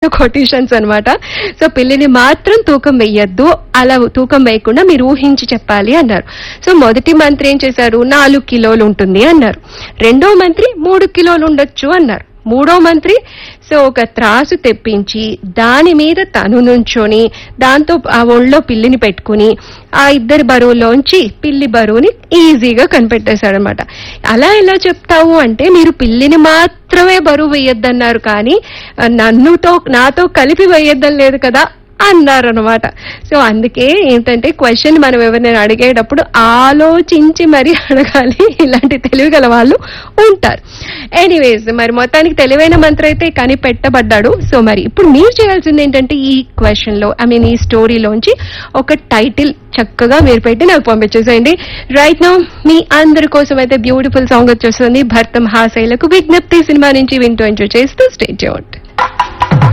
quotations అన్నమాట so పిల్లిని మాత్రం తూకం వేయొద్దు అలా తూకం వేయకుండా మీరు ఊహించి చెప్పాలి అన్నారు సో మొదటి మంత్రి ఏం చేశారు నాలుగు కిలోలు ఉంటుంది అన్నారు రెండో మంత్రి మూడు కిలోలు ఉండొచ్చు అన్నారు మూడో మంత్రి సో ఒక త్రాసు తెప్పించి దాని మీద తను నుంచొని దాంతో ఆ ఒళ్ళో పిల్లిని పెట్టుకుని ఆ ఇద్దరి బరువులోంచి పిల్లి బరువుని ఈజీగా కనిపెట్టేశాడనమాట అలా ఎలా చెప్తావు అంటే మీరు పిల్లిని మాత్రమే బరువు వేయొద్దన్నారు కానీ ఆ, నన్నుతో నాతో కలిపి వేయొద్దని లేదు కదా అన్నారనమాట సో అందుకే ఏంటంటే క్వశ్చన్ మనం ఎవరినైనా అడిగేటప్పుడు ఆలోచించి మరి అడగాలి ఇలాంటి తెలివి గల వాళ్ళు ఉంటారు ఎనీవేస్ మరి మొత్తానికి తెలివైన మంత్రి అయితే కనిపెట్టబడ్డాడు సో మరి ఇప్పుడు మీరు చేయాల్సింది ఏంటంటే ఈ క్వశ్చన్ లో ఐ మీన్ ఈ స్టోరీలోంచి ఒక టైటిల్ చక్కగా మీరు పెట్టి నాకు పంపించేసేయండి రైట్ నౌ మీ అందరి కోసం అయితే బ్యూటిఫుల్ సాంగ్ వచ్చేస్తుంది భర్తం హాసైలకు విజ్ఞప్తి సినిమా నుంచి వింటూ ఎంజాయ్ చేస్తూ స్టేట్ అవుట్